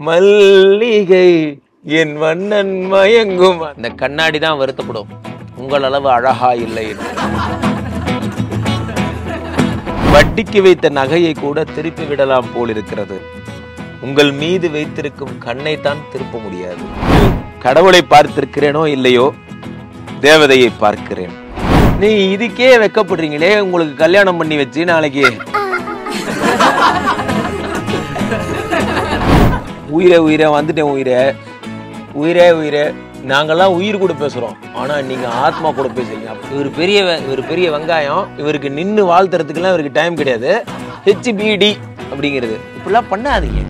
மல்லிகை என் வண்ணன் மயங்கும் அந்த கண்ணாடி தான் வருத்தப்படும் உங்கள் அளவு அழகா இல்லை என்று. வட்டிக்கு வைத்த நகையை கூட திருப்பி விடலாம் போல் இருக்கிறது உங்கள் மீது வைத்திருக்கும் கண்ணை தான் திருப்ப முடியாது கடவுளை பார்த்திருக்கிறேனோ இல்லையோ தேவதையை பார்க்கிறேன் நீ இதுக்கே வெக்கப்படுறீங்களே உங்களுக்கு கல்யாணம் பண்ணி வச்சு நாளைக்கு உயிரே உயிரே வந்துட்டேன் உயிரே உயிரே உயிரே நாங்கெல்லாம் உயிர் கூட பேசுறோம் ஆனா நீங்க ஆத்மா கூட பேசுறீங்க இவர் பெரிய வெ- இவர் பெரிய வெங்காயம் இவருக்கு நின்னு வாழ்த்துறதுக்கெல்லாம் இவருக்கு டைம் கிடையாது ஹெச்பிடி அப்படிங்கிறது இப்படிலாம் பண்ணாதீங்க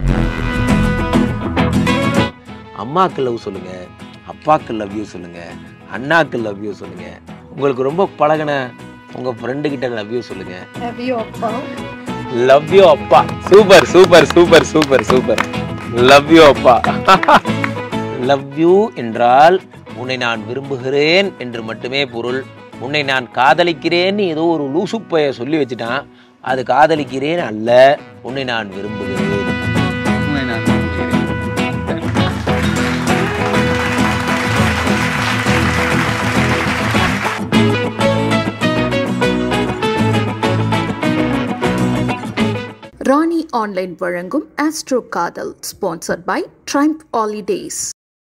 அம்மாக்கு லவ் சொல்லுங்க அப்பாக்கு லவ் யூ சொல்லுங்க அண்ணாக்கு லவ் யூ சொல்லுங்க உங்களுக்கு ரொம்ப பழகின உங்க ஃப்ரெண்டு கிட்ட லவ் யூ சொல்லுங்க Love you, அப்பா லவ் யூ அப்பா super super super super super love you அப்பா லவ் யூ என்றால் உன்னை நான் விரும்புகிறேன் என்று மட்டுமே பொருள் உன்னை நான் காதலிக்கிறேன்னு ஏதோ ஒரு லூசுப்பைய சொல்லி வச்சுட்டான் அது காதலிக்கிறேன் அல்ல உன்னை நான் விரும்புகிறேன் உண்மை நான் நம்புகிறேன். ராணி ஆன்லைன் வழங்கும் ஆஸ்ட்ரோ காதல் sponsored by Triumph holidays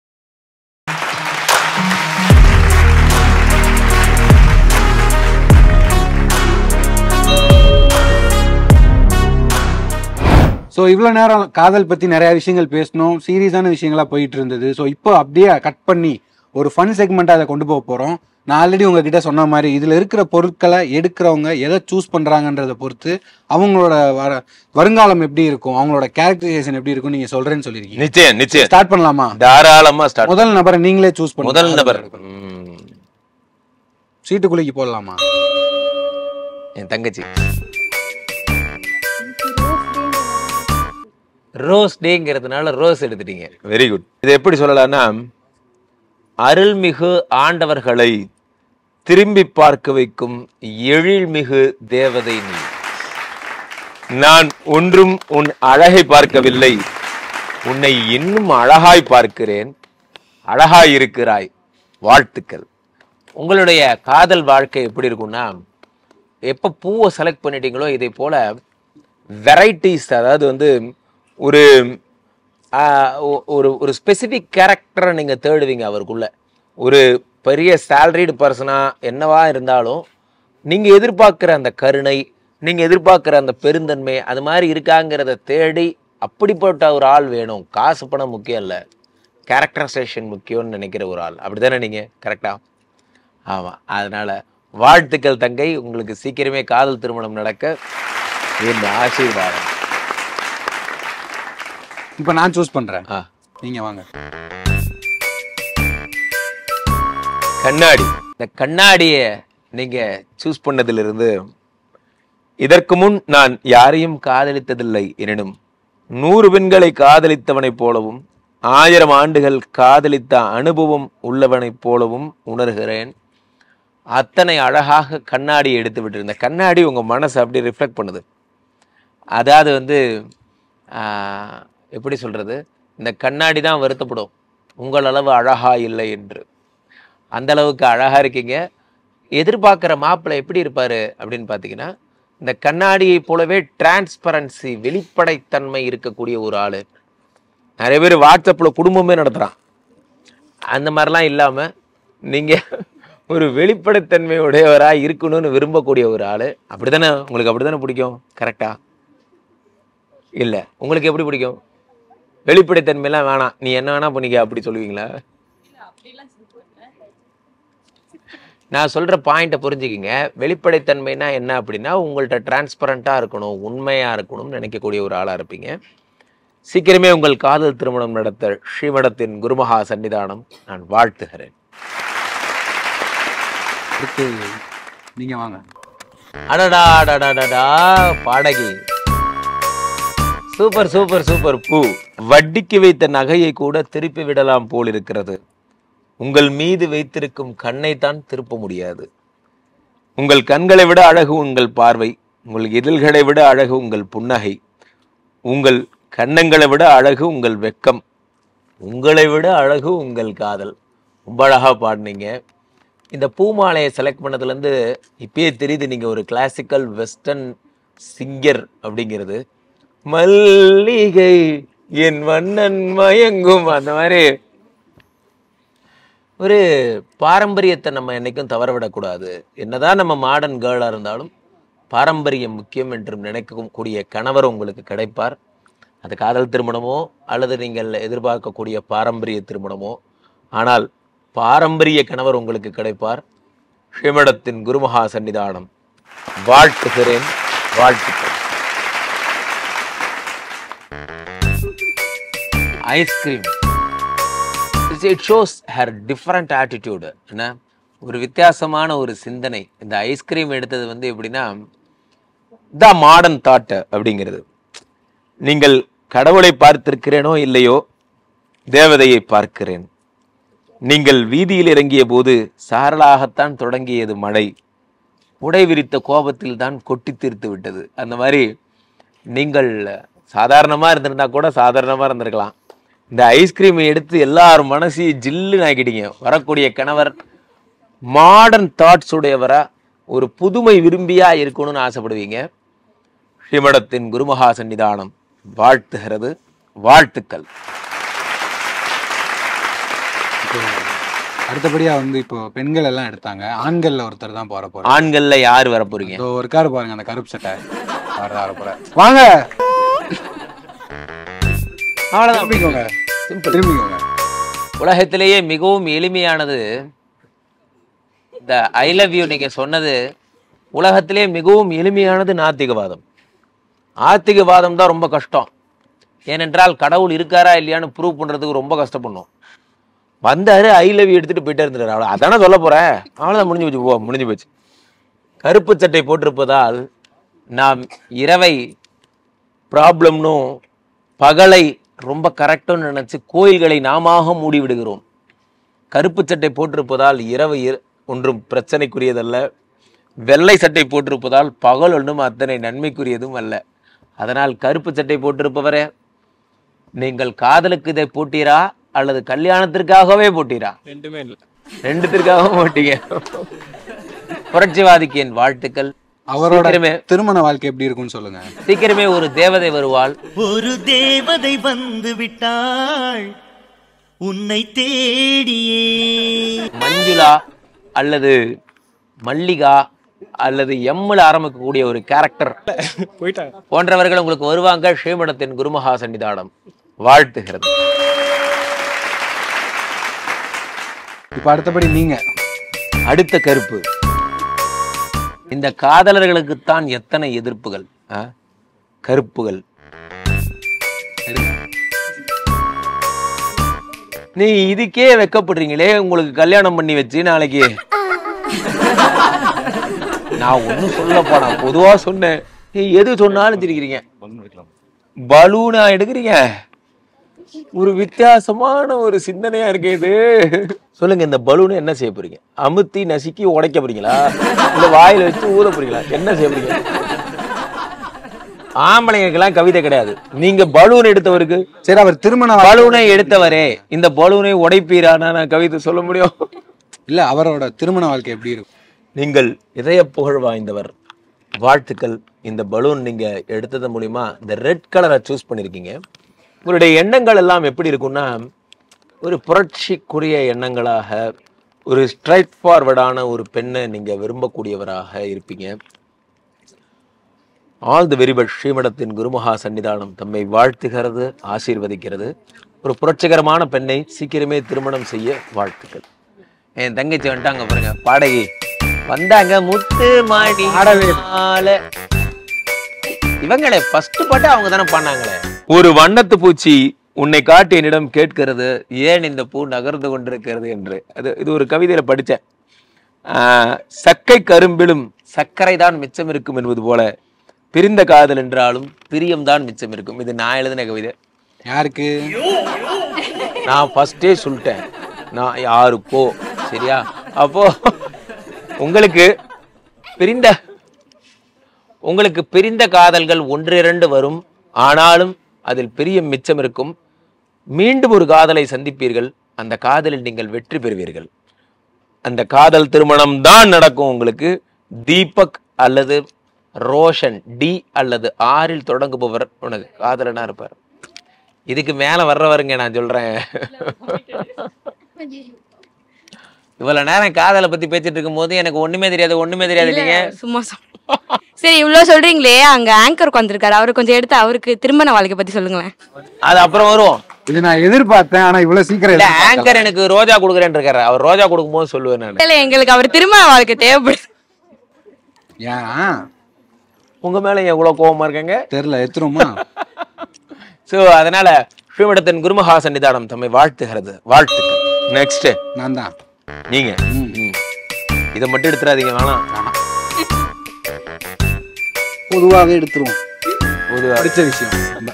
so இவ்வளோ நேரம் காதல் பற்றி நிறைய விஷயங்கள் பேசணும் சீரியஸான விஷயங்களா போயிட்டு இருந்தது ஸோ இப்போ அப்படியே கட் பண்ணி ஒரு ஃபன் செக்மெண்ட்டாக அதை கொண்டு போக போகிறோம் நான் ஆல்ரெடி உங்ககிட்ட சொன்ன மாதிரி இதில் இருக்கிற பொருட்களை எடுக்கிறவங்க எதை சூஸ் பண்ணுறாங்கன்றதை பொறுத்து அவங்களோட வர வருங்காலம் எப்படி இருக்கும் அவங்களோட கேரக்டரைசேஷன் எப்படி இருக்கும் நீங்கள் சொல்கிறேன்னு சொல்லியிருக்கீங்க நிச்சயம் நிச்சயம் ஸ்டார்ட் பண்ணலாமா தாராளமா ஸ்டார்ட் முதல் நபரை நீங்களே சூஸ் பண்ணுங்க முதல் நபர் ம், சீட்டுக்குள்ளைக்கு போடலாமா என் தங்கச்சி ரோஸ் டேங்கிறதுனால ரோஸ் எடுத்துட்டீங்க வெரி குட் இது எப்படி சொல்லலாம்னா அருள்மிகு ஆண்டவர்களை திரும்பி பார்க்க வைக்கும் எழில்மிகு தேவதை நீ நான் ஒன்றும் உன் அழகை பார்க்கவில்லை உன்னை இன்னும் அழகாய் பார்க்கிறேன் அழகாய் இருக்கிறாய் வாழ்த்துக்கள் உங்களுடைய காதல் வாழ்க்கை எப்படி இருக்கும்னா எப்போ பூவை செலக்ட் பண்ணிட்டீங்களோ இதே போல வெரைட்டிஸ் அதாவது வந்து ஒரு ஆஹ், ஒ- ஒரு ஒரு ஸ்பெசிஃபிக் கேரக்டரை நீங்கள் தேடுவீங்க அவருக்குள்ள ஒரு பெரிய சேலரிடு பர்சனாக என்னவா இருந்தாலும் நீங்கள் எதிர்பார்க்குற அந்த கருணை நீங்கள் எதிர்பார்க்குற அந்த பெருந்தன்மை அது மாதிரி இருக்காங்கிறத தேடி அப்படிப்பட்ட ஒரு ஆள் வேணும் காசு பணம் முக்கியம் இல்லை கேரக்டரைசேஷன் முக்கியம்னு நினைக்கிற ஒரு ஆள் அப்படி தானே நீங்கள் கரெக்டாக ஆமாம் அதனால் வாழ்த்துக்கள் தங்கை உங்களுக்கு சீக்கிரமே காதல் திருமணம் நடக்க என் ஆசீர்வாதம் இப்போ நான் சூஸ் பண்ணுறேன் ஆ நீங்கள் வாங்க கண்ணாடி இந்த கண்ணாடியை நீங்க சூஸ் பண்ணதிலிருந்து இதற்கு முன் நான் யாரையும் காதலித்ததில்லை எனினும் நூறு பெண்களை காதலித்தவனைப் போலவும் ஆயிரம் ஆண்டுகள் காதலித்த அனுபவம் உள்ளவனைப் போலவும் உணர்கிறேன் அத்தனை அழகாக கண்ணாடி எடுத்து விட்டிருந்த கண்ணாடி உங்க மனசை அப்படி ரிஃப்ளெக்ட் பண்ணுது அதாவது வந்து ஆஹ், எப்படி சொல்றது இந்த கண்ணாடி தான் வருத்தப்படும் உங்கள் அளவு அழகா இல்லை என்று அந்த அளவுக்கு அழகா இருக்கீங்க எதிர்பார்க்குற மாப்பிள்ளை எப்படி இருப்பாரு அப்படின்னு பார்த்தீங்கன்னா இந்த கண்ணாடியை போலவே டிரான்ஸ்பரன்சி வெளிப்படைத்தன்மை இருக்கக்கூடிய ஒரு ஆளு நிறைய பேர் வாட்ஸ்அப்பில் குடும்பமே நடத்துகிறான் அந்த மாதிரிலாம் இல்லாமல் நீங்கள் ஒரு வெளிப்படைத்தன்மை உடையவராக இருக்கணும்னு விரும்பக்கூடிய ஒரு ஆள் அப்படி தானே உங்களுக்கு அப்படி தானே பிடிக்கும் கரெக்டா இல்லை உங்களுக்கு எப்படி பிடிக்கும் வெளிப்படைத்தன்மைலாம் வேணாம் நீ என்ன வேணா பண்ணிக்க அப்படி சொல்லுவீங்களா நான் சொல்ற பாயிண்ட்டை புரிஞ்சுக்கிங்க வெளிப்படைத்தன்மைனா என்ன அப்படின்னா உங்கள்கிட்ட டிரான்ஸ்பரண்டா இருக்கணும் உண்மையா இருக்கணும்னு நினைக்கக்கூடிய ஒரு ஆளா இருப்பீங்க சீக்கிரமே உங்கள் காதல் திருமணம் நடத்த ஸ்ரீமடத்தின் குருமகா சன்னிதானம் நான் வாழ்த்துகிறேன் அடுத்து நீங்கள் வாங்க அடடா அடடாடா பாடகி சூப்பர் சூப்பர் சூப்பர் பூ வட்டிக்கு வைத்த நகையை கூட திருப்பி விடலாம் போல் இருக்கிறது உங்கள் மீது வைத்திருக்கும் கண்ணை தான் திருப்ப முடியாது உங்கள் கண்களை விட அழகு உங்கள் பார்வை உங்கள் இதழ்களை விட அழகு உங்கள் புன்னகை உங்கள் கண்ணங்களை விட அழகு உங்கள் வெக்கம் உங்களை விட அழகு உங்கள் காதல் ரொம்ப அழகா பாடினீங்க இந்த பூமாலையை செலக்ட் பண்ணதுலேருந்து இப்பயே தெரியுது நீங்க ஒரு கிளாசிக்கல் வெஸ்டர்ன் சிங்கர் அப்படிங்கிறது மல்லிகை என் வண்ணன் மயங்கும் அந்த மாதிரி ஒரு பாரம்பரியத்தை நம்ம என்னைக்கும் தவற விடக்கூடாது என்னதான் நம்ம மாடர்ன் கேர்ளாக இருந்தாலும் பாரம்பரியம் முக்கியம் என்று நினைக்கும் கூடிய கணவர் உங்களுக்கு கிடைப்பார் அது காதல் திருமணமோ அல்லது நீங்கள் எதிர்பார்க்கக்கூடிய பாரம்பரிய திருமணமோ ஆனால் பாரம்பரிய கணவர் உங்களுக்கு கிடைப்பார் ஸ்ரீமடத்தின் குருமகா சன்னிதானம் வாழ்த்துகிறேன் வாழ்த்துக்கள் ice cream it shows her different attitude என்ன ஒரு வித்தியாசமான ஒரு சிந்தனை இந்த ஐஸ்கிரீம் எடுத்தது வந்து எப்படின்னா த மாடர்ன் தாட் அப்படிங்கிறது நீங்கள் கடவுளை பார்த்திருக்கிறேனோ இல்லையோ தேவதையை பார்க்கிறேன் நீங்கள் வீதியில் இறங்கிய போது சாரலாகத்தான் தொடங்கியது மழை உடை விரித்த கோபத்தில் தான் கொட்டி தீர்த்து விட்டது அந்த மாதிரி நீங்கள் சாதாரணமா இருந்திருந்தா கூட சாதாரணமா இருந்திருக்கலாம் இந்த ஐஸ்கிரீமை எடுத்து எல்லார் மனசையும் ஜில்லுன்னு ஆக்கிட்டீங்க வரக்கூடிய கணவர் மாடர்ன் தாட்ஸ் உடையவரா ஒரு புதுமை விரும்பியா இருக்கணும்னு ஆசைப்படுவீங்க ஸ்ரீமடத்தின் குருமகா சன்னிதானம் வாழ்த்துகிறது வாழ்த்துக்கள் அடுத்தபடியா வந்து இப்போ பெண்கள் எல்லாம் எடுத்தாங்க ஆண்கள்ல ஒருத்தர் தான் போற போறாரு ஆண்கள்ல யார் வர போறீங்க இதோ ஒரு கார் பாருங்க அந்த கருப்பு சட்டை அவர் தான் வர போறாரு வாங்க அவ்வளவுதான் திரும்பிக்கோங்க சிம்பிள் திரும்பிக்கோங்க உலகத்திலேயே மிகவும் எளிமையானது இந்த ஐ லவ் யூ நீங்க சொன்னது உலகத்திலே மிகவும் எளிமையானது நாத்திகவாதம் ஆத்திகவாதம் தான் ரொம்ப கஷ்டம் ஏனென்றால் கடவுள் இருக்காரா இல்லையான்னு ப்ரூவ் பண்றதுக்கு ரொம்ப கஷ்டப்படணும் வந்தாரு ஐ லவ் யூ எடுத்துட்டு போயிட்டே இருந்தாரு அவ்வளோ அதானே சொல்ல போறேன் அவ்வளோதான் முடிஞ்சு போச்சு போ முடிஞ்சு போச்சு கருப்பு சட்டை போட்டிருப்பதால் நாம் இரவை ப்ராப்ளம்னும் பகலை ரொம்ப கரெக்டுன்னு நினைச்சு கோயில்களை நாமாக மூடி விடுகிறோம் கருப்பு சட்டை போட்டிருப்பதால் இரவு இர- ஒன்றும் பிரச்சனைக்குரியதல்ல வெள்ளை சட்டை போட்டிருப்பதால் பகல் ஒன்றும் அத்தனை நன்மைக்குரியதும் அல்ல அதனால் கருப்பு சட்டை போட்டிருப்பவரே நீங்கள் காதலுக்கு இதை போட்டீரா அல்லது கல்யாணத்திற்காகவே போட்டீரா ரெண்டுமே இல்லை ரெண்டுத்திற்காகவும் போட்டீங்க புரட்சிவாதிக்கு என் வாழ்த்துக்கள் அவரோட சீக்கிரமே திருமண வாழ்க்கை எப்படி இருக்கும்னு சொல்லுங்க சீக்கிரமே ஒரு தேவதை வருவாள் ஒரு தேவதை வந்து விட்டாள் உன்னை தேடியே மஞ்சுளா அல்லது மல்லிகா அல்லது எம்முல ஆரம்பிக்கக்கூடிய ஒரு கேரக்டர் போயிட்டாங்க போன்றவர்கள் உங்களுக்கு வருவாங்க ஸ்ரீமடத்தின் குருமகா சன்னிதானம் வாழ்த்துகிறது இப்போ அடுத்தபடி நீங்க அடுத்த கருப்பு இந்த காதலர்களுக்குத்தான் எத்தனை எதிர்ப்புகள் ஆ? கருப்புகள் நீ இதுக்கே வெக்கப்படுறீங்களே உங்களுக்கு கல்யாணம் பண்ணி வச்சு நாளைக்கு நான் ஒண்ணும் சொல்லப்பா நான் பொதுவா சொன்னேன் நீ எது சொன்னாலும் சிரிக்கிறீங்க பலூனா எடுக்கிறீங்க ஒரு வித்தியாசமான ஒரு சிந்தனையா இருக்கு இது சொல்லுங்க இந்த பலூனை என்ன செய்ய போறீங்க அமுத்தி நசுக்கி உடைக்க போறீங்களா இல்ல வாயில வச்சு ஊத போறீங்களா என்ன செய்ய போறீங்க ஆம்பளைங்களுக்கெல்லாம் கவிதை கிடையாது நீங்க பலூன் எடுத்தவருக்கு சரி அவர் திருமண வாழ்க்கை- பலூனை எடுத்தவரே இந்த பலூனை உடைப்பீரானா நான் கவிதை சொல்ல முடியும் இல்ல அவரோட திருமண வாழ்க்கை எப்படி இருக்கும் நீங்கள் இதய புகழ் வாய்ந்தவர் வாழ்த்துக்கள் இந்த பலூன் நீங்க எடுத்தது மூலியமா இந்த ரெட் கலரை சூஸ் பண்ணிருக்கீங்க உங்களுடைய எண்ணங்கள் எல்லாம் எப்படி இருக்கும்னா ஒரு புரட்சிக்குரிய எண்ணங்களாக ஒரு ஸ்ட்ரைட் ஃபார்வர்டான ஒரு பெண்ணை நீங்க விரும்பக்கூடியவராக இருப்பீங்க ஆல் தி வெரி பெஸ்ட் ஸ்ரீமடத்தின் குருமகா சன்னிதானம் தம்மை வாழ்த்துகிறது ஆசீர்வதிக்கிறது ஒரு புரட்சிகரமான பெண்ணை சீக்கிரமே திருமணம் செய்ய வாழ்த்துக்கள் என் தங்கச்சி வந்துட்டாங்க பாருங்க பாடகி வந்தாங்க முத்து மாடி மாலை. இவங்களே ஃபர்ஸ்ட் பாட்டு அவங்க தானே பாடினாங்களே ஒரு வண்ணத்து பூச்சி உன்னை காட்டி என்னிடம் கேட்கிறது ஏன் இந்த பூ நகர்ந்து கொண்டிருக்கிறது என்று அது இது ஒரு கவிதையில படித்தேன் ஆஹ், சக்கை கரும்பிலும் சர்க்கரை தான் மிச்சம் இருக்கும் என்பது போல பிரிந்த காதல் என்றாலும் பிரியம் தான் மிச்சம் இருக்கும் இது நான் எழுதின கவிதை யாருக்கு நான் ஃபர்ஸ்டே சொல்லிட்டேன் நான் யாருக்கோ சரியா அப்போ உங்களுக்கு பிரிந்த உங்களுக்கு பிரிந்த காதல்கள் ஒன்றிரண்டு வரும் ஆனாலும் அதில் பெரிய மிச்சம் இருக்கும் மீண்டும் ஒரு காதலை சந்திப்பீர்கள் அந்த காதலில் நீங்கள் வெற்றி பெறுவீர்கள் அந்த காதல் திருமணம் தான் நடக்கும் உங்களுக்கு தீபக் அல்லது ரோஷன் டி அல்லது ஆறில் தொடங்குபவர் உனக்கு காதலனா இருப்பார் இதுக்கு மேல வர்றவருங்க நான் சொல்றேன் இவ்வளவு நேரம் காதலை பத்தி பேசிட்டு இருக்கும்போது எனக்கு ஒண்ணுமே தெரியாது ஒண்ணுமே தெரியாது இல்ல, நீங்க சும்மா சொல் சரி இவ்ளோ சொல்றீங்களே அங்க ஆங்கர் உட்காந்துருக்காரு அவரு கொஞ்சம் எடுத்து அவருக்கு திருமண வாழ்க்கை பத்தி சொல்லுங்களேன் அது அப்புறம் வரும் இது நான் எதிர்பார்த்தேன் ஆனா இவ்வளவு சீக்கிரம் இல்ல எதிர்பார்க்கல. ஆங்கர் எனக்கு ரோஜா கொடுக்குறேன்னு இருக்காரு அவர் ரோஜா கொடுக்கும்போது சொல்லுவேன் நான் இல்ல எங்களுக்கு அவர் திருமண வாழ்க்கை தேவைப்படுது ஏன் உங்க மேல எவ்வளவு கோவமா இருக்கங்க தெரியல எத்துருமா சோ அதனால ஸ்ரீமடத்தின் குருமகா சன்னிதானம் தம்மை வாழ்த்துகிறது வாழ்த்துக்கள் நெக்ஸ்ட் நான் தான் நீங்க ம். இதை மட்டும் எடுத்துறாதீங்க வேணாம் பொதுவாகவே எடுத்துருவோம் பொதுவா படிச்ச விஷயம்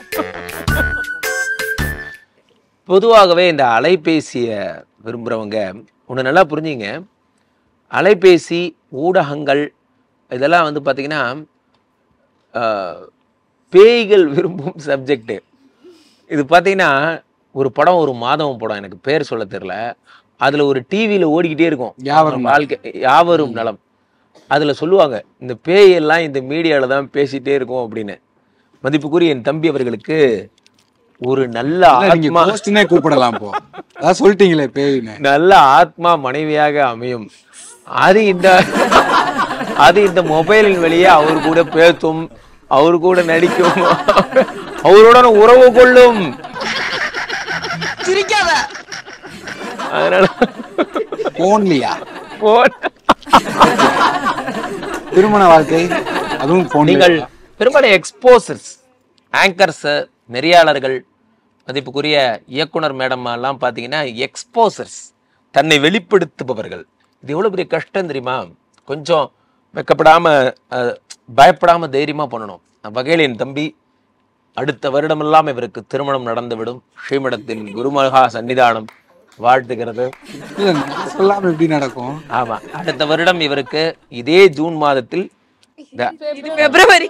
பொதுவாகவே இந்த அலைபேசிய விரும்புறவங்க ஒண்ணு நல்லா புரிஞ்சுங்க அலைபேசி ஊடகங்கள் இதெல்லாம் வந்து பாத்தீங்கன்னா ஆஹ், பேய்கள் விரும்பும் சப்ஜெக்ட் இது பாத்தீங்கன்னா ஒரு படம் ஒரு மாதவம் படம் எனக்கு பேர் சொல்ல தெரியல அதுல ஒரு டிவியில ஓடிக்கிட்டே இருக்கும் யாவரும் வாழ்க்கை யாவரும் நலம் அதுல சொல்லுவாங்க இந்த பேய் எல்லாம் இந்த மீடியால தான் பேசிட்டே இருக்கும் அப்படின்னு மதிப்புக்குரிய என் தம்பி அவர்களுக்கு ஒரு நல்ல இல்ல, நீங்க ஆத்மா கோஸ்ட்னே கூப்பிடலாம் போ அதான் சொல்லிட்டீங்களே பேய்னு நல்ல ஆத்மா மனைவியாக அமையும் அது இந்த அது இந்த மொபைலின் வழியே அவர் கூட பேசும் அவர் கூட நடிக்கும் அவருடன் உறவு கொள்ளும் அதனால போன்லயா போன் திருமண வாழ்க்கை அதுவும் போன் நீங்கள் பெரும்பாலும் எக்ஸ்போசர்ஸ் ஆங்கர்ஸ் நெறியாளர்கள் மதிப்புக்குரிய இயக்குனர் மேடம் எல்லாம் பார்த்தீங்கன்னா எக்ஸ்போசர்ஸ் தன்னை வெளிப்படுத்துபவர்கள் இது எவ்வளவு பெரிய கஷ்டம் தெரியுமா கொஞ்சம் வெக்கப்படாம அஹ், பயப்படாம தைரியமா பண்ணணும் வகையில் என் தம்பி அடுத்த வருடமெல்லாம் இவருக்கு திருமணம் நடந்துவிடும் ஸ்ரீமடத்தின் குருமகா சன்னிதானம் வாழ்த்துகிறது இல்ல நான் சொல்லாம எப்படி நடக்கும் ஆமா அடுத்த வருடம் இவருக்கு இதே ஜூன் மாதத்தில் இந்த இது பிப்ரவரி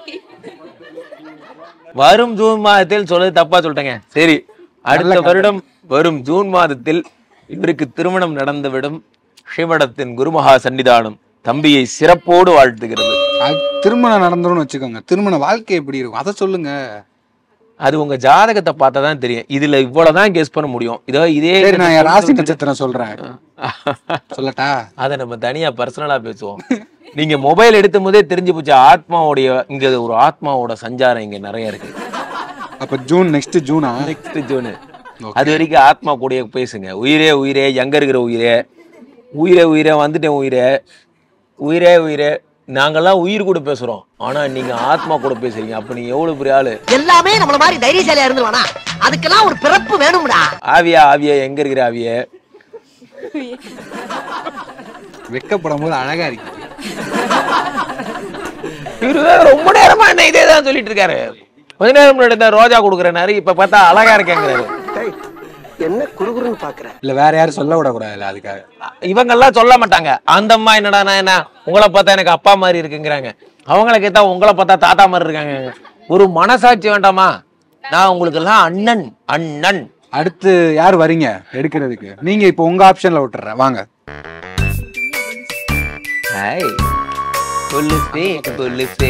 வரும் ஜூன் மாதத்தில் சொல்றது தப்பா சொல்லிட்டேங்க சரி அடுத்த வருடம் வரும் ஜூன் மாதத்தில் இவருக்கு திருமணம் நடந்துவிடும் ஸ்ரீமடத்தின் குருமகா சன்னிதானம் தம்பியை சிறப்போடு வாழ்த்துகிறது அது திருமணம் நடந்துரும்னு வச்சுக்கோங்க திருமண வாழ்க்கை எப்படி இருக்கும் அதை சொல்லுங்க அது உங்க ஜாதகத்தை பார்த்தா தான் தெரியும் இதுல இவ்வளவுதான் கெஸ் பண்ண முடியும் இதோ இதே சரி நான் என் ராசி நட்சத்திரம் சொல்றேன் சொல்லட்டா அதை நம்ம தனியா பர்சனலா பேசுவோம் நீங்க மொபைல் எடுத்தும் போதே தெரிஞ்சு போச்சு ஆத்மாவுடைய இங்க ஒரு ஆத்மாவோட சஞ்சாரம் இங்க நிறைய இருக்கு அப்ப ஜூன் நெக்ஸ்ட் ஜூனா நெக்ஸ்ட் ஜூனு அது வரைக்கும் ஆத்மா கூடயே பேசுங்க உயிரே உயிரே எங்க இருக்கிற உயிரே உயிரே உயிரே வந்துட்டேன் உயிரே உயிரே உயிரே நாங்கெல்லாம் உயிர் கூட பேசுறோம் ஆனா நீங்க ஆத்மா கூட பேசுறீங்க அப்ப நீங்க எவ்வளவு பெரிய ஆளு எல்லாமே நம்மள மாதிரி தைரியசாலியா இருந்துருவானா அதுக்கெல்லாம் ஒரு பிறப்பு வேணும்டா ஆவியா ஆவியா எங்க இருக்கிற ஆவியே வெக்கப்படும் போது அழகா இருக்கு இவரு வேற ரொம்ப நேரமா என்ன இதே தான் சொல்லிட்டு இருக்காரு கொஞ்ச நேரம் முன்னாடி தான் ரோஜா கொடுக்குறேனாரு இப்ப பார்த்தா அழகா இருக்கேங்கிறாரு என்ன குறுகுறுன்னு பாக்குற இல்ல வேற யாரும் சொல்ல விடக்கூடாதுல்ல அதுக்காக இவங்கெல்லாம் சொல்ல மாட்டாங்க அந்த அம்மா என்னடா நான் என்ன உங்களை பார்த்தா எனக்கு அப்பா மாதிரி இருக்குங்கிறாங்க அவங்கள கேட்டா உங்களை பார்த்தா தாத்தா மாதிரி இருக்காங்க ஒரு மனசாட்சி வேண்டாமா நான் உங்களுக்கு எல்லாம் அண்ணன் அண்ணன் அடுத்து யார் வரீங்க எடுக்கிறதுக்கு நீங்க இப்போ உங்க ஆப்ஷன்ல விட்டுறேன் வாங்க ஹாய் புல்லுசே புல்லுசே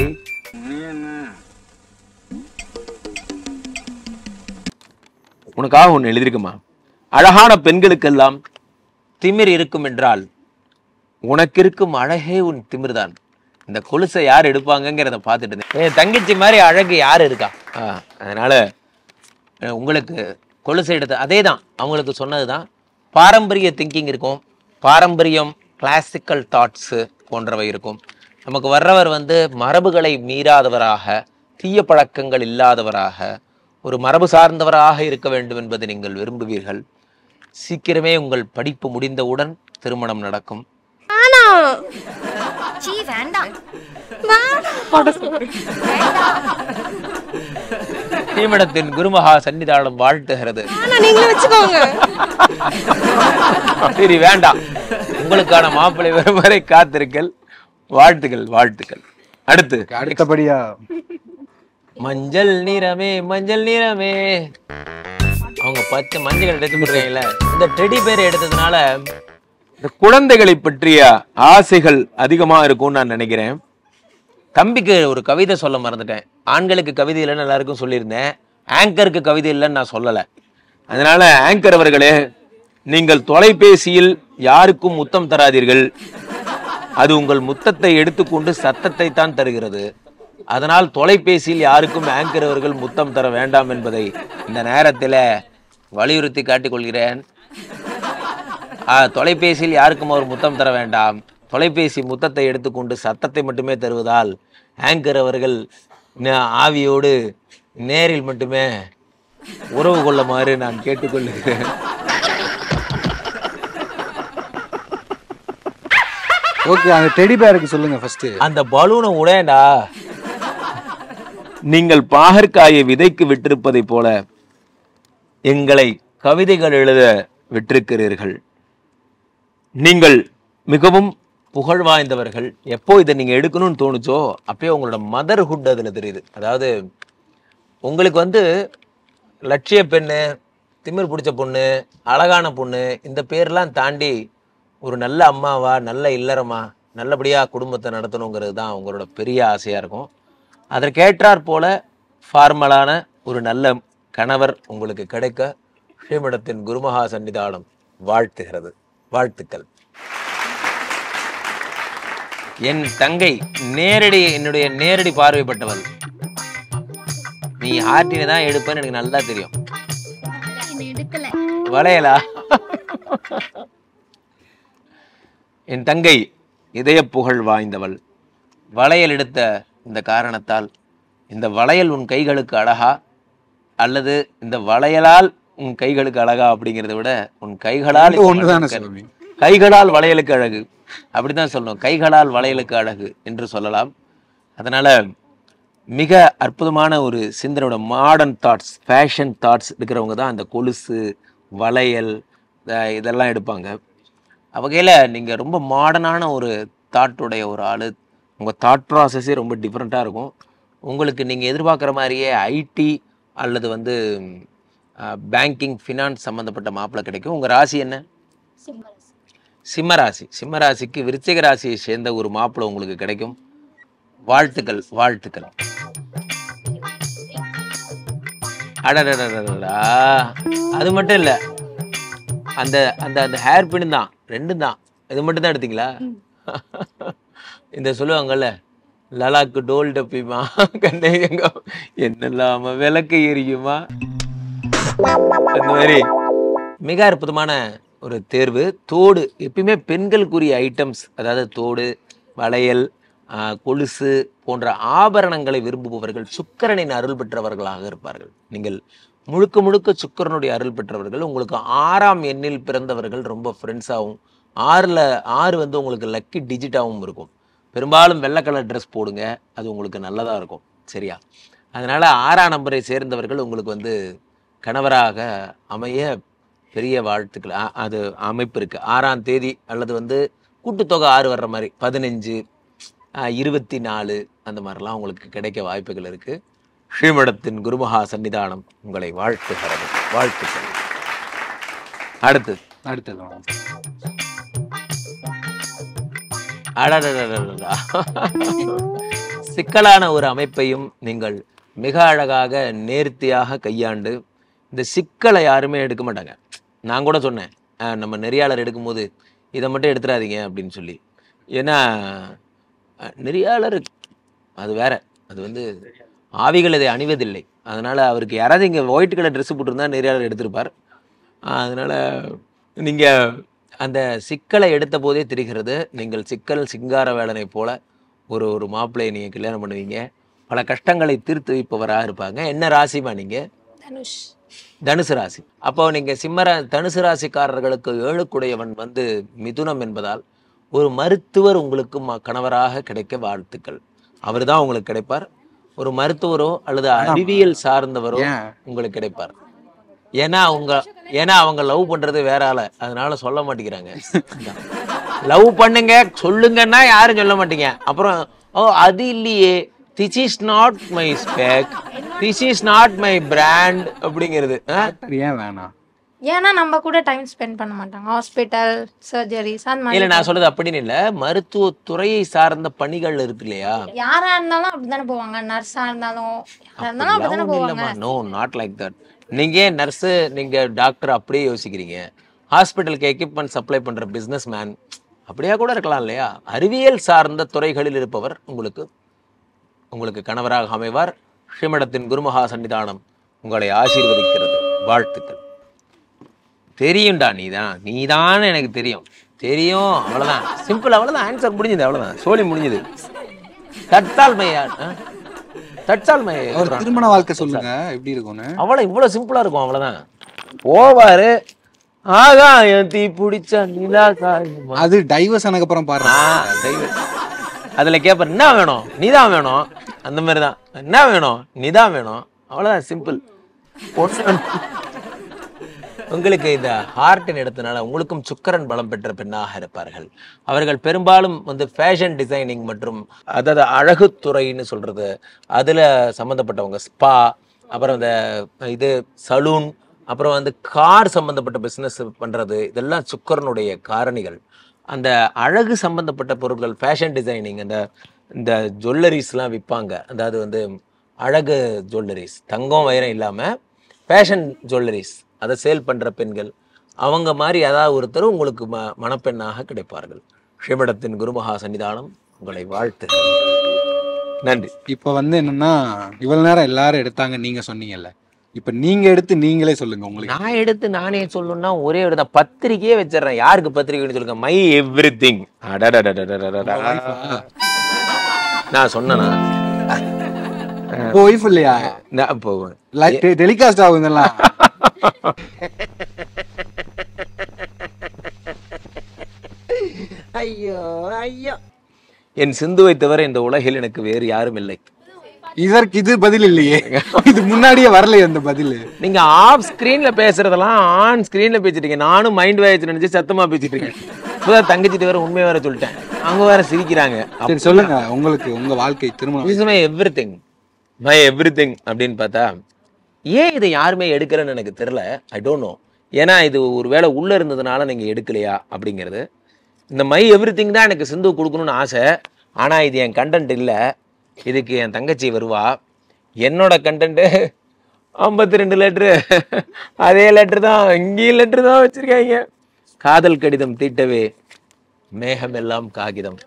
உனக்காக ஒன்று எழுதியிருக்குமா அழகான பெண்களுக்கெல்லாம் திமிர் இருக்கும் என்றால் உனக்கு இருக்கும் அழகே உன் திமிர்தான் இந்த கொலுசை யார் எடுப்பாங்கங்கிறத பார்த்துட்டு இருந்தேன் என் தங்கச்சி மாதிரி அழகு யார் இருக்கா ஆ, அதனால அஹ், உங்களுக்கு கொலுசை எடுத்த அதே தான் அவங்களுக்கு சொன்னது தான் பாரம்பரிய திங்கிங் இருக்கும் பாரம்பரியம் கிளாசிக்கல் தாட்ஸு போன்றவை இருக்கும் நமக்கு வர்றவர் வந்து மரபுகளை மீறாதவராக தீய பழக்கங்கள் இல்லாதவராக ஒரு மரபு சார்ந்தவராக இருக்க வேண்டும் என்பதை நீங்கள் விரும்புவீர்கள் சீக்கிரமே உங்கள் படிப்பு முடிந்தவுடன் திருமணம் நடக்கும் சீ வேண்டாம் தீமணத்தின் குருமகா சன்னிதானம் வாழ்த்துகிறது ஆனா நீங்களே வச்சுக்கோங்க சரி வேண்டாம் உங்களுக்கான மாப்பிள்ளை வரும் வரை காத்திருங்கள் வாழ்த்துக்கள் வாழ்த்துக்கள் அடுத்து அடுத்தபடியா மஞ்சள் நிறமே மஞ்சள் நிறமே அவங்க பச்சை மஞ்சள் எடுத்து போடுறீங்கல்ல இந்த டெடி பேர் எடுத்ததுனால இந்த குழந்தைகளை பற்றிய ஆசைகள் அதிகமா இருக்கும்னு நான் நினைக்கிறேன் தம்பிக்கு ஒரு கவிதை சொல்ல மறந்துட்டேன் ஆண்களுக்கு கவிதை இல்லைன்னு எல்லாருக்கும் சொல்லியிருந்தேன் ஆங்கருக்கு கவிதை இல்லைன்னு நான் சொல்லலை அதனால ஆங்கர் அவர்களே நீங்கள் தொலைபேசியில் யாருக்கும் முத்தம் தராதீர்கள் அது உங்கள் முத்தத்தை எடுத்துக்கொண்டு சத்தத்தை தான் தருகிறது அதனால் தொலைபேசியில் யாருக்கும் ஆங்கர் அவர்கள் முத்தம் தர வேண்டாம் என்பதை இந்த நேரத்தில் வலியுறுத்தி காட்டிக் கொள்கிறேன் ஆ, தொலைபேசியில் யாருக்கும் அவர் முத்தம் தர வேண்டாம் தொலைபேசி முத்தத்தை எடுத்துக்கொண்டு சத்தத்தை மட்டுமே தருவதால் ஆங்கர் அவர்கள் ந- ஆவியோடு நேரில் மட்டுமே உறவு கொள்ளுமாறு நான் கேட்டுக்கொள்கிறேன் ஓகே அந்த டெடி பேருக்கு சொல்லுங்க ஃபர்ஸ்ட் அந்த பலூனை உடையண்டா நீங்கள் பாகற்காயை விதைக்கு விட்டிருப்பதைப் போல எங்களை கவிதைகள் எழுத விட்டிருக்கிறீர்கள் நீங்கள் மிகவும் புகழ் வாய்ந்தவர்கள் எப்போ இதை நீங்க எடுக்கணும்னு தோணுச்சோ அப்பயே உங்களோட மதர்ஹுட் அதுல தெரியுது அதாவது உங்களுக்கு வந்து லட்சிய பெண்ணு திமிர் பிடிச்ச பொண்ணு அழகான பொண்ணு இந்த பேர்லாம் தாண்டி ஒரு நல்ல அம்மாவா நல்ல இல்லறமா நல்லபடியா குடும்பத்தை நடத்தணுங்கிறது தான் உங்களோட பெரிய ஆசையா இருக்கும் அதற்கேற்றாற் போல ஃபார்மலான ஒரு நல்ல கணவர் உங்களுக்கு கிடைக்க ஸ்ரீமடத்தின் குருமகா சன்னிதானம் வாழ்த்துகிறது வாழ்த்துக்கள் என் தங்கை நேரடி என்னுடைய நேரடி பார்வைப்பட்டவள் நீ ஆர்டினை தான் எடுப்பேன்னு எனக்கு நல்லா தெரியும் வளையலா என் தங்கை இதய புகழ் வாய்ந்தவள் வளையல் எடுத்த இந்த காரணத்தால் இந்த வளையல் உன் கைகளுக்கு அழகா அல்லது இந்த வளையலால் உன் கைகளுக்கு அழகா அப்படிங்கிறத விட உன் கைகளால் ரெண்டும் ஒண்ணுதானே சுவாமி. கைகளால் வளையலுக்கு அழகு அப்படிதான் சொல்லணும் கைகளால் வளையலுக்கு அழகு என்று சொல்லலாம் அதனால மிக அற்புதமான ஒரு சிந்தனையோட மாடர்ன் தாட்ஸ் ஃபேஷன் தாட்ஸ் இருக்கிறவங்க தான் அந்த கொலுசு வளையல் அஹ் இதெல்லாம் எடுப்பாங்க வகையில் நீங்கள் ரொம்ப மாடர்னான ஒரு தாட்டுடைய ஒரு ஆள் உங்கள் தாட் ப்ராசஸே ரொம்ப டிஃப்ரெண்ட்டாக இருக்கும் உங்களுக்கு நீங்கள் எதிர்பார்க்குற மாதிரியே ஐடி அல்லது வந்து பேங்கிங் ஃபினான்ஸ் சம்மந்தப்பட்ட மாப்பிள்ளை கிடைக்கும் உங்கள் ராசி என்ன சிம்ம ராசி சிம்ம ராசிக்கு விருச்சிக ராசியை சேர்ந்த ஒரு மாப்பிள்ளை உங்களுக்கு கிடைக்கும் வாழ்த்துக்கள் வாழ்த்துக்கள் அடடடடடா அது மட்டும் இல்ல அந்த அந்த அந்த ஹேர் பின் தான் ரெண்டும் தான் இது மட்டும் தான் எடுத்தீங்களா இந்த சொல்லுவாங்கல்ல லலாக்கு டோல் டப்பிமா கண்ணையங்க என்னெல்லாம விளக்கு எரியுமா அந்த மாதிரி மிக அற்புதமான ஒரு தேர்வு தோடு எப்பயுமே பெண்களுக்குரிய ஐட்டம்ஸ் அதாவது தோடு வளையல் ஆ, கொலுசு போன்ற ஆபரணங்களை விரும்புபவர்கள் சுக்கிரனின் அருள் பெற்றவர்களாக இருப்பார்கள் நீங்கள் முழுக்க முழுக்க சுக்கிரனுடைய அருள் பெற்றவர்கள் உங்களுக்கு ஆறாம் எண்ணில் பிறந்தவர்கள் ரொம்ப ஃப்ரெண்ட்ஸாகவும் ஆறில் ஆறு வந்து உங்களுக்கு லக்கி டிஜிட்டாகவும் இருக்கும் பெரும்பாலும் வெள்ளை கலர் ட்ரெஸ் போடுங்க அது உங்களுக்கு நல்லதாக இருக்கும் சரியா அதனால் ஆறாம் நம்பரை சேர்ந்தவர்கள் உங்களுக்கு வந்து கணவராக அமைய பெரிய வாழ்த்துக்கள் அ- அது அமைப்பு இருக்கு ஆறாம் தேதி அல்லது வந்து கூட்டுத்தொகை ஆறு வர்ற மாதிரி பதினஞ்சு இருபத்தி நாலு அந்த மாதிரிலாம் உங்களுக்கு கிடைக்க வாய்ப்புகள் இருக்கு ஸ்ரீமடத்தின் குருமகா சன்னிதானம் உங்களை வாழ்த்துகிறது வாழ்த்துக்கள் அடுத்து அடுத்தது வாங்க. அடடடடடடா. சிக்கலான ஒரு அமைப்பையும் நீங்கள் மிக அழகாக நேர்த்தியாக கையாண்டு இந்த சிக்கலை யாருமே எடுக்க மாட்டாங்க நான் கூட சொன்னேன் அஹ், நம்ம நெறியாளர் எடுக்கும்போது இதை மட்டும் எடுத்துடாதீங்க அப்படின்னு சொல்லி ஏன்னா அஹ், நெறியாளர் அது வேற அது வந்து ஆவிகள் இதை அணிவதில்லை அதனால அவருக்கு யாராவது இங்கே ஒயிட் கலர் ட்ரெஸ் போட்டிருந்தா நெறியாளர் எடுத்திருப்பார் அஹ், அதனால நீங்க அந்த சிக்கலை எடுத்த போதே தெரிகிறது நீங்கள் சிக்கல் சிங்கார வேலனை போல ஒரு ஒரு மாப்பிள்ளையை நீங்க கல்யாணம் பண்ணுவீங்க பல கஷ்டங்களை தீர்த்து வைப்பவராக இருப்பாங்க என்ன ராசிமா நீங்க தனுஷ் தனுசு ராசி அப்போ நீங்க சிம்மரா தனுசு ராசிக்காரர்களுக்கு ஏழுக்குடையவன் வந்து மிதுனம் என்பதால் ஒரு மருத்துவர் உங்களுக்கு ம- கணவராக கிடைக்க வாழ்த்துக்கள் அவர் தான் உங்களுக்கு கிடைப்பார் ஒரு மருத்துவரோ அல்லது அறிவியல் சார்ந்தவரோ ஏன் உங்களுக்கு கிடைப்பார் ஏன்னா அவங்க ஏன்னா அவங்க லவ் பண்றது வேற ஆள அதனால சொல்ல மாட்டேங்கிறாங்க லவ் பண்ணுங்க சொல்லுங்கன்னா யாரும் சொல்ல மாட்டீங்க அப்புறம் ஓ அது இல்லையே this is not my spec this is not my brand அப்படிங்கிறது ஆ? ஏன் வேணாம் ஏன்னா நம்ம கூட டைம் ஸ்பெண்ட் பண்ண மாட்டாங்க ஹாஸ்பிட்டல் சர்ஜரிஸ் அந்த இல்ல மாதிரி நான் சொல்றது அப்படின்னு இல்ல மருத்துவ துறையை சார்ந்த பணிகள் இருக்கு இல்லையா யாரா இருந்தாலும் அப்படிதானே போவாங்க நர்ஸா இருந்தாலும் யாரா இருந்தாலும் அப்படிதானே போவாங்க நோ நாட் லைக் தட் நீங்க நர்ஸ் நீங்க டாக்டர் அப்படியே யோசிக்கிறீங்க ஹாஸ்பிட்டலுக்கு எக்யூப்மெண்ட் சப்ளை பண்ற பிசினஸ் மேன் அப்படியா கூட இருக்கலாம் இல்லையா அறிவியல் சார்ந்த துறைகளில் இருப்பவர் உங்களுக்கு உங்களுக்கு கணவராக அமைவார் ஸ்ரீமடத்தின் குருமகா சன்னிதானம் உங்களை ஆசீர்வதிக்கிறது வாழ்த்துக்கள் தெரியும்டா நீதான் நீதான் எனக்கு தெரியும் தெரியும் அவ்வளவுதான் சிம்பிள் அவ்வளவுதான் ஆன்சர் முடிஞ்சது அவ்வளவுதான் சோழி முடிஞ்சது தட்சால் மையா தட்சால் மை ஒரு திருமண வாழ்க்கை சொல்லுங்க எப்படி இருக்கும்னு அவ்வளவு இவ்வளவு சிம்பிளா இருக்கும் அவ்வளவுதான் போவாரு ஆகாயம் தீ பிடிச்ச நிலா காயுமா அது டைவர்ஸ் ஆனதுக்கு அப்புறம் பாடுறேன் ஆ, தெய்வம். அதுல கேப்ப என்ன வேணும் நீதான் வேணும் அந்த மாதிரி தான் என்ன வேணும் நீதான் வேணும் அவ்வளவுதான் சிம்பிள் உங்களுக்கு இந்த ஹார்ட்டின் இடத்தினால உங்களுக்கும் சுக்கரன் பலம் பெற்ற பெண்ணாக இருப்பார்கள் அவர்கள் பெரும்பாலும் வந்து ஃபேஷன் டிசைனிங் மற்றும் அதாவது அழகுத்துறைன்னு சொல்றது அதுல சம்மந்தப்பட்டவங்க ஸ்பா அப்புறம் இந்த இது சலூன் அப்புறம் வந்து கார் சம்பந்தப்பட்ட பிசினஸ் பண்றது இதெல்லாம் சுக்கரனுடைய காரணிகள் அந்த அழகு சம்பந்தப்பட்ட பொருட்கள் ஃபேஷன் டிசைனிங் அந்த இந்த ஜுவல்லரிஸ்லாம் விற்பாங்க அதாவது வந்து அழகு ஜுவல்லரிஸ் தங்கம் வைரம் இல்லாம ஃபேஷன் ஜுவல்லரிஸ் அதை சேல் பண்ற பெண்கள் அவங்க மாதிரி ஏதாவது ஒருத்தர் உங்களுக்கு ம மணப்பெண்ணாக கிடைப்பார்கள் ஸ்ரீமடத்தின் குருமகா சன்னிதானம் உங்களை வாழ்த்து நன்றி இப்ப வந்து என்னன்னா இவ்வளவு நேரம் எல்லாரும் எடுத்தாங்க நீங்க சொன்னீங்கல்ல இப்ப நீங்க எடுத்து நீங்களே சொல்லுங்க உங்களுக்கு நான் எடுத்து நானே சொல்லணும்னா ஒரே ஒரு தான் பத்திரிக்கையே வச்சிடுறேன் யாருக்கு பத்திரிக்கைன்னு சொல்லுங்க மை எவ்ரி திங் நான் சொன்னேனா ஒய்ஃப் இல்லையா நான் இப்போ டெலிகாஸ்ட் ஆகும் இதெல்லாம் ஐயோ ஐயோ என் சிந்துவை தவிர இந்த உலகில் எனக்கு வேறு யாரும் இல்லை இதற்கு இது பதில் இல்லையே இது முன்னாடியே வரலையே அந்த பதில் நீங்க ஆஃப் ஸ்கிரீன்ல பேசுறதெல்லாம் ஆன் ஸ்கிரீன்ல பேசிட்டு இருக்கீங்க நானும் மைண்ட் வாய்ஸ் நினைச்சு சத்தமா பேசிட்டு இருக்கேன் இப்பதான் தங்கச்சிட்டு வேற உண்மையை வேற சொல்லிட்டேன் அவங்க வேற சிரிக்கிறாங்க சரி சொல்லுங்க உங்களுக்கு உங்க வாழ்க்கை திருமணம் is my everything my everything அப்படின்னு பார்த்தா ஏன் இதை யாருமே எடுக்கலன்னு எனக்கு தெரியல ஐ டோன்ட் நோ ஏன்னா இது ஒரு வேளை உள்ள இருந்ததுனால நீங்க எடுக்கலையா அப்படிங்கிறது இந்த மை எவ்ரி திங் தான் எனக்கு சிந்து கொடுக்கணும்னு ஆசை ஆனா இது என் கண்டென்ட் இல்லை இதுக்கு என் தங்கச்சி வருவா என்னோட கண்டென்ட்டு ஐம்பத்தி ரெண்டு லெட்ரு அதே லெட்ரு தான் இங்கேயும் லெட்ரு தான் வச்சிருக்காங்க காதல் கடிதம் தீட்டவே மேகமெல்லாம் காகிதம்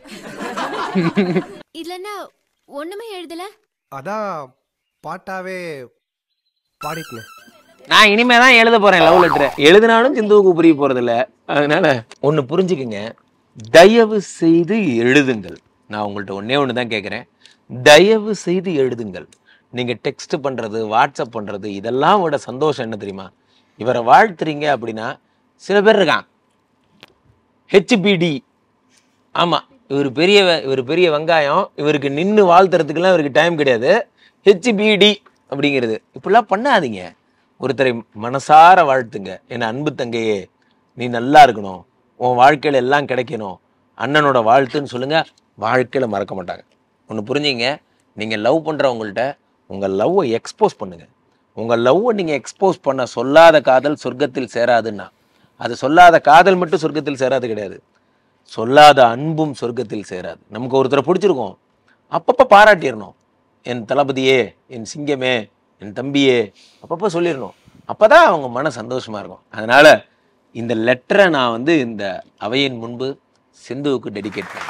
இதுல என்ன ஒண்ணுமே எழுதல அதான் பாட்டாவே பாடிட்டேன் நான் இனிமே தான் எழுத போறேன் லவ் லெட்டர் எழுதினாலும் சிந்துவுக்கு புரிய போறதில்ல அதனால ஒன்று புரிஞ்சுக்குங்க தயவு செய்து எழுதுங்கள் நான் உங்கள்ட்ட ஒண்ணே ஒன்று தான் கேட்குறேன் தயவு செய்து எழுதுங்கள் நீங்க டெக்ஸ்ட் பண்றது வாட்ஸ்அப் பண்றது இதெல்லாம் விட சந்தோஷம் என்ன தெரியுமா இவரை வாழ்த்துறீங்க அப்படின்னா சில பேர் இருக்கான் ஹெச்பிடி ஆமா இவர் பெரிய வெ- இவர் பெரிய வெங்காயம் இவருக்கு நின்று வாழ்த்துறதுக்கெல்லாம் இவருக்கு டைம் கிடையாது ஹெச்பிடி அப்படிங்கிறது இப்படிலாம் பண்ணாதீங்க ஒருத்தரை மனசார வாழ்த்துங்க என் அன்பு தங்கையே நீ நல்லா இருக்கணும் உன் வாழ்க்கையில எல்லாம் கிடைக்கணும் அண்ணனோட வாழ்த்துன்னு சொல்லுங்க வாழ்க்கையில மறக்க மாட்டாங்க ஒன்று புரிஞ்சுங்க நீங்க லவ் பண்றவங்கள்ட்ட உங்க லவ்வை எக்ஸ்போஸ் பண்ணுங்க உங்க லவ்வை நீங்க எக்ஸ்போஸ் பண்ண சொல்லாத காதல் சொர்க்கத்தில் சேராதுன்னா அது சொல்லாத காதல் மட்டும் சொர்க்கத்தில் சேராது கிடையாது சொல்லாத அன்பும் சொர்க்கத்தில் சேராது நமக்கு ஒருத்தரை பிடிச்சிருக்கோம் அப்பப்போ பாராட்டிடணும் என் தளபதியே என் சிங்கமே என் தம்பியே அப்பப்போ சொல்லிடணும் அப்பதான் அவங்க மன சந்தோஷமா இருக்கும் அதனால இந்த லெட்டரை நான் வந்து இந்த அவையின் முன்பு சிந்துவுக்கு டெடிகேட் பண்ணேன்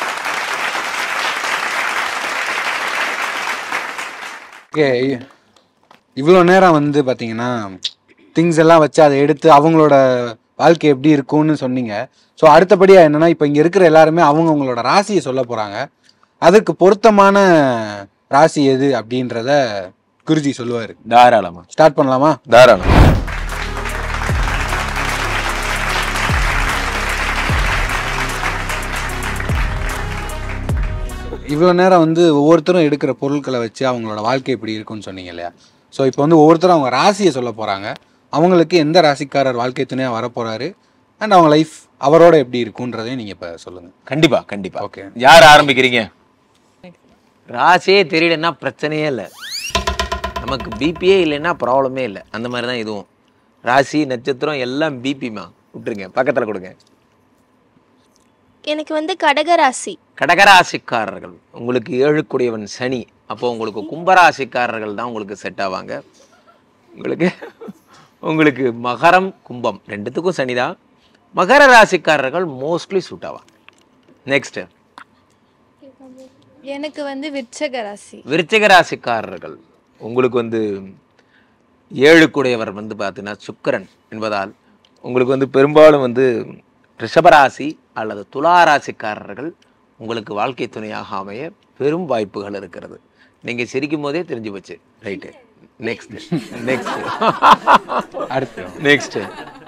ஓகே இவ்வளோ நேரம் வந்து பார்த்தீங்கன்னா திங்ஸ் எல்லாம் வச்சு அதை எடுத்து அவங்களோட வாழ்க்கை எப்படி இருக்கும்னு சொன்னீங்க ஸோ அடுத்தபடியாக என்னன்னா இப்போ இங்கே இருக்கிற எல்லாருமே அவங்க அவங்களோட ராசியை சொல்ல போகிறாங்க அதுக்கு பொருத்தமான ராசி எது அப்படின்றத குருஜி சொல்லுவார் தாராளமா ஸ்டார்ட் பண்ணலாமா தாராளம் இவ்வளோ நேரம் வந்து ஒவ்வொருத்தரும் எடுக்கிற பொருட்களை வச்சு அவங்களோட வாழ்க்கை எப்படி இருக்கும்னு சொன்னீங்க இல்லையா ஸோ இப்போ வந்து ஒவ்வொருத்தரும் அவங்க ராசியை சொல்ல போகிறாங்க அவங்களுக்கு எந்த ராசிக்காரர் வாழ்க்கை துணையாக வரப்போகிறாரு அண்ட் அவங்க லைஃப் அவரோட எப்படி இருக்குன்றதையும் நீங்கள் இப்போ சொல்லுங்கள் கண்டிப்பா கண்டிப்பா ஓகே யார் ஆரம்பிக்கிறீங்க ராசியே தெரியலன்னா பிரச்சனையே இல்லை நமக்கு பிபியே இல்லைன்னா ப்ராப்ளமே இல்லை அந்த மாதிரி தான் இதுவும் ராசி நட்சத்திரம் எல்லாம் பிபிமா விட்டுருங்க பக்கத்தில் கொடுங்க எனக்கு வந்து கடகராசி கடகராசிக்காரர்கள் உங்களுக்கு ஏழுக்குடையவன் சனி அப்போ உங்களுக்கு கும்பராசிக்காரர்கள் தான் உங்களுக்கு செட் ஆவாங்க உங்களுக்கு உங்களுக்கு மகரம் கும்பம் ரெண்டுத்துக்கும் சனி தான் மகர ராசிக்காரர்கள் மோஸ்ட்லி சூட் ஆவாங்க நெக்ஸ்ட் எனக்கு வந்து விருச்சக ராசி விருச்சிக ராசிக்காரர்கள் உங்களுக்கு வந்து ஏழுக்குடையவர் வந்து பார்த்தீங்கன்னா சுக்கிரன் என்பதால் உங்களுக்கு வந்து பெரும்பாலும் வந்து ரிஷபராசி அல்லது துலா ராசிக்காரர்கள் உங்களுக்கு வாழ்க்கை துணையாக அமைய பெரும் வாய்ப்புகள் இருக்கிறது நீங்க சிரிக்கும் போதே தெரிஞ்சு போச்சு ரைட்டு நெக்ஸ்ட் நெக்ஸ்ட் அடுத்து நெக்ஸ்ட்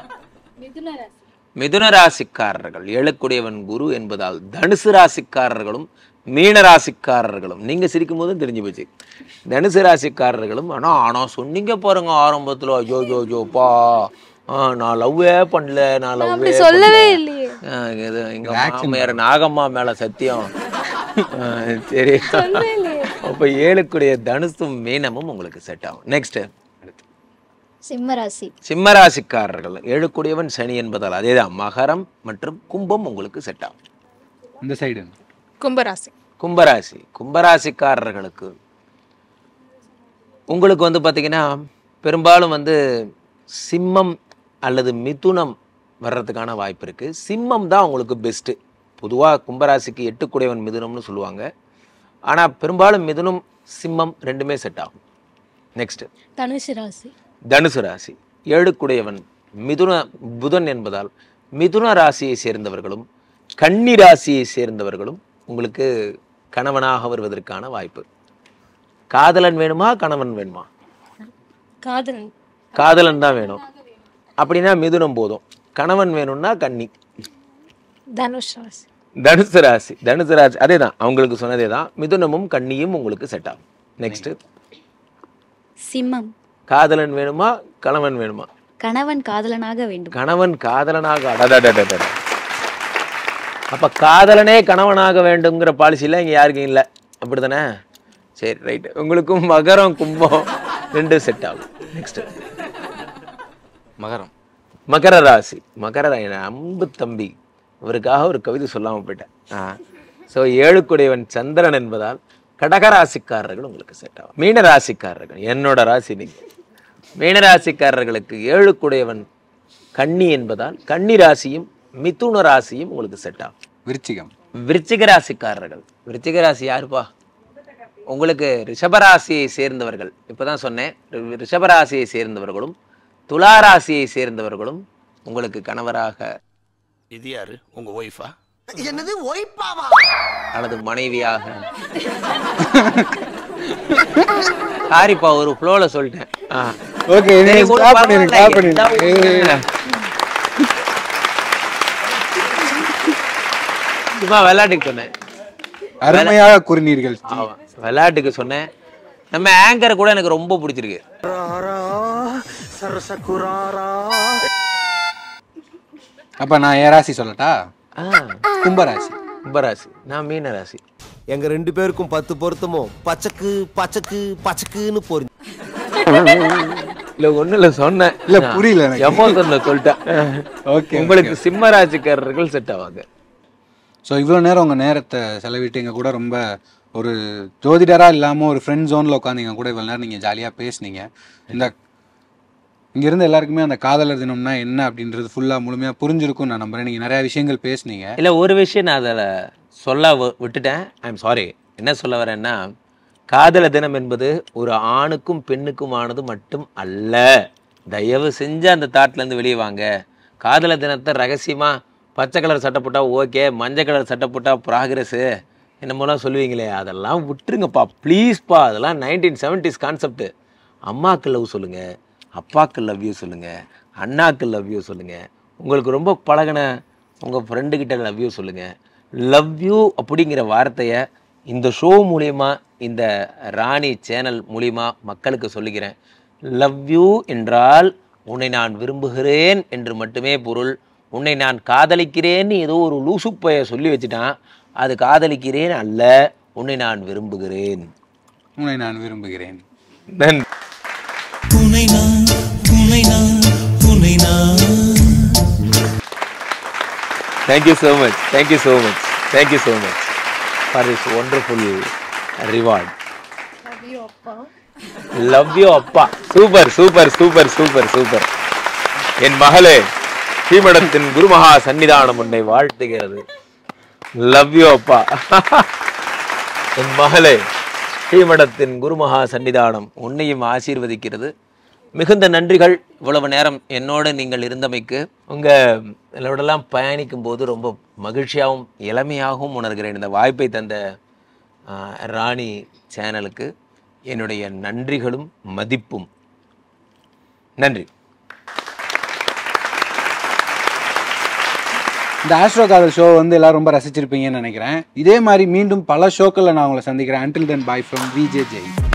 மிதுன ராசிக்காரர்கள் ஏழக்குடையவன் குரு என்பதால் தனுசு ராசிக்காரர்களும் மீன ராசிக்காரர்களும் நீங்க சிரிக்கும் போதும் தெரிஞ்சு போச்சு தனுசு ராசிக்காரர்களும் ஆனா ஆனா சொன்னீங்க பாருங்க ஆரம்பத்துல ஐயோ ஜோ ஜோப்பா நான் லவ்வே பண்ணல நான் லவ்வே சொல்லவே இல்லையே இது எங்க மாமியார் நாகம்மா மேல சத்தியம் ஆ, சரி அப்ப ஏழுக்குடைய தனுசும் மீனமும் உங்களுக்கு செட் ஆகும் நெக்ஸ்ட் சிம்மராசி சிம்மராசிக்காரர்கள் ஏழுக்குடையவன் சனி என்பதால் அதேதான் மகரம் மற்றும் கும்பம் உங்களுக்கு செட் ஆகும் இந்த சைடு கும்பராசி கும்பராசி கும்பராசிக்காரர்களுக்கு உங்களுக்கு வந்து பார்த்தீங்கன்னா பெரும்பாலும் வந்து சிம்மம் அல்லது மிதுனம் வர்றதுக்கான வாய்ப்பு இருக்குது சிம்மம் தான் உங்களுக்கு பெஸ்ட்டு பொதுவாக கும்பராசிக்கு எட்டுக்குடையவன் மிதுனம்னு சொல்லுவாங்க ஆனால் பெரும்பாலும் மிதுனம் சிம்மம் ரெண்டுமே செட் ஆகும் நெக்ஸ்ட் தனுசு ராசி தனுசு ராசி ஏழுக்குடையவன் மிதுன புதன் என்பதால் மிதுன ராசியை சேர்ந்தவர்களும் கன்னி ராசியை சேர்ந்தவர்களும் உங்களுக்கு கணவனாக வருவதற்கான வாய்ப்பு காதலன் வேணுமா கணவன் வேணுமா காதலன் காதலன் தான் வேணும் அப்படின்னா மிதுனம் போதும் கணவன் வேணும்னா கன்னி தனுஷ் ராசி தனுசு ராசி தனுசு ராசி அதே தான் அவங்களுக்கு சொன்னதே தான் மிதுனமும் கன்னியும் உங்களுக்கு செட் ஆகும் நெக்ஸ்ட் சிம்மம் காதலன் வேணுமா கணவன் வேணுமா கணவன் காதலனாக வேண்டும் கணவன் காதலனாக அடடடடடட. அப்ப காதலனே கணவனாக வேண்டுங்கிற பாலிசிலாம் இங்க யாருக்கும் இல்லை அப்படிதானே சரி ரைட் உங்களுக்கும் மகரம் கும்பம் ரெண்டும் செட் ஆகும் நெக்ஸ்ட் மகரம் மகர ராசி மகர ரா- என் அன்பு தம்பி இவருக்காக ஒரு கவிதை சொல்லாம போயிட்டேன் ஆ ஸோ ஏழுக்குடையவன் சந்திரன் என்பதால் கடகராசிக்காரர்கள் உங்களுக்கு செட் ஆகும் மீன ராசிக்காரர்கள் என்னோட ராசி நீங்க மீன ராசிக்காரர்களுக்கு ஏழுக்குடையவன் கன்னி என்பதால் கன்னி ராசியும் மிதுன ராசியும் உங்களுக்கு செட் ஆகும் விருச்சிகம் விருச்சிக ராசிக்காரர்கள் விருச்சிக ராசி யாருப்பா உங்களுக்கு ரிஷபராசியை சேர்ந்தவர்கள் இப்பதான் சொன்னேன் ரி- ரிஷபராசியை சேர்ந்தவர்களும் துலா ராசியை சேர்ந்தவர்களும் உங்களுக்கு கணவராக இது யாரு உங்க ஒய்ஃபா என்னது ஒய்ப்பாவா அல்லது மனைவியாக சாரிப்பா ஒரு ஃப்ளோல சொல்லிட்டேன் ஆ. ஓகே சரி, கூட ஸ்டாப் பண்ணிருங்க ஸ்டாப் பரவாயில்ல. பண்ணிருங்க சும்மா விளையாட்டுக்கு சொன்னேன் அருமையாக கூறினீர்கள் ஆமா, விளையாட்டுக்கு சொன்னேன் நம்ம ஆங்கர் கூட எனக்கு ரொம்ப பிடிச்சிருக்கு அப்ப நான் என் ராசி சொல்லட்டா ஆ, கும்பராசி கும்பராசி நான் மீன ராசி எங்க ரெண்டு பேருக்கும் பத்து பொருத்தமும் பச்சக்கு பச்சக்கு பச்சக்குன்னு போறீங்க இல்ல ஒண்ணு இல்ல சொன்னேன் இல்ல, புரியல எனக்கு. எமோஷன்ல சொல்லிட்டேன் ஓகே உங்களுக்கு சிம்ம ராசிக்காரர்கள் செட் ஆவாங்க ஸோ இவ்வளோ நேரம் உங்கள் நேரத்தை செலவிட்டு எங்கள் கூட ரொம்ப ஒரு ஜோதிடராக இல்லாமல் ஒரு ஃப்ரெண்ட் ஜோனில் உட்காந்து எங்கள் கூட இவ்வளோ நேரம் நீங்கள் ஜாலியாக பேசுனீங்க இந்த இங்கேருந்து எல்லாருக்குமே அந்த காதலர் தினம்னா என்ன அப்படின்றது ஃபுல்லாக முழுமையாக புரிஞ்சிருக்கும் நான் நம்புறேன் நீங்கள் நிறையா விஷயங்கள் பேசுனீங்க இல்ல ஒரு விஷயம் நான் அதில் சொல்ல வி- விட்டுட்டேன் ஐம் சாரி என்ன சொல்ல வரேன்னா காதல தினம் என்பது ஒரு ஆணுக்கும் பெண்ணுக்குமானது மட்டும் அல்ல தயவு செஞ்சு அந்த தாட்ல இருந்து வெளியே வாங்க காதல தினத்தை ரகசியமா பச்சை கலர் சட்டை போட்டா ஓகே மஞ்சள் கலர் சட்டை போட்டா ப்ராக்ரஸு என்னமோலாம் சொல்லுவீங்களே அதெல்லாம் விட்டுருங்கப்பா ப்ளீஸ்ப்பா அதெல்லாம் நைன்டீன் செவன்டிஸ் கான்செப்ட் அம்மாக்கு லவ் சொல்லுங்க அப்பாக்கு லவ் யூ சொல்லுங்க அண்ணாக்கு லவ் யூ சொல்லுங்க உங்களுக்கு ரொம்ப பழகின உங்க ஃப்ரெண்டு கிட்ட லவ் யூ சொல்லுங்க லவ் யூ அப்படிங்கிற வார்த்தையை இந்த ஷோ மூலியமா இந்த ராணி சேனல் மூலியமா மக்களுக்கு சொல்லுகிறேன் லவ் யூ என்றால் உன்னை நான் விரும்புகிறேன் என்று மட்டுமே பொருள் உன்னை நான் காதலிக்கிறேன்னு ஏதோ ஒரு லூசுப்பைய சொல்லி வச்சுட்டான் அது காதலிக்கிறேன் அல்ல உன்னை நான் விரும்புகிறேன் உன்னை நான் விரும்புகிறேன் நன்றி உன்னை நான் உன்னை நான் உன்னை நான் thank you so much thank you so much thank you so much for this wonderful reward love you அப்பா super super super super super என் மகளே ஸ்ரீமடத்தின் குருமகா சன்னிதானம் உன்னை வாழ்த்துகிறது லவ் யூ அப்பா என் மகளே ஸ்ரீமடத்தின் குருமகா சன்னிதானம் உன்னையும் ஆசீர்வதிக்கிறது மிகுந்த நன்றிகள் இவ்வளவு நேரம் என்னோடு நீங்கள் இருந்தமைக்கு உங்கள் என்னோடலாம் பயணிக்கும் போது ரொம்ப மகிழ்ச்சியாகவும் இளமையாகவும் உணர்கிறேன் இந்த வாய்ப்பை தந்த ஆ, ராணி சேனலுக்கு என்னுடைய நன்றிகளும் மதிப்பும் நன்றி இந்த ஆஸ்ட்ரோ காதல் ஷோ வந்து எல்லாரும் ரொம்ப ரசிச்சிருப்பீங்கன்னு நினைக்கிறேன் இதே மாதிரி மீண்டும் பல ஷோக்களில் நான் உங்களை சந்திக்கிறேன் until then bye from VJ Jai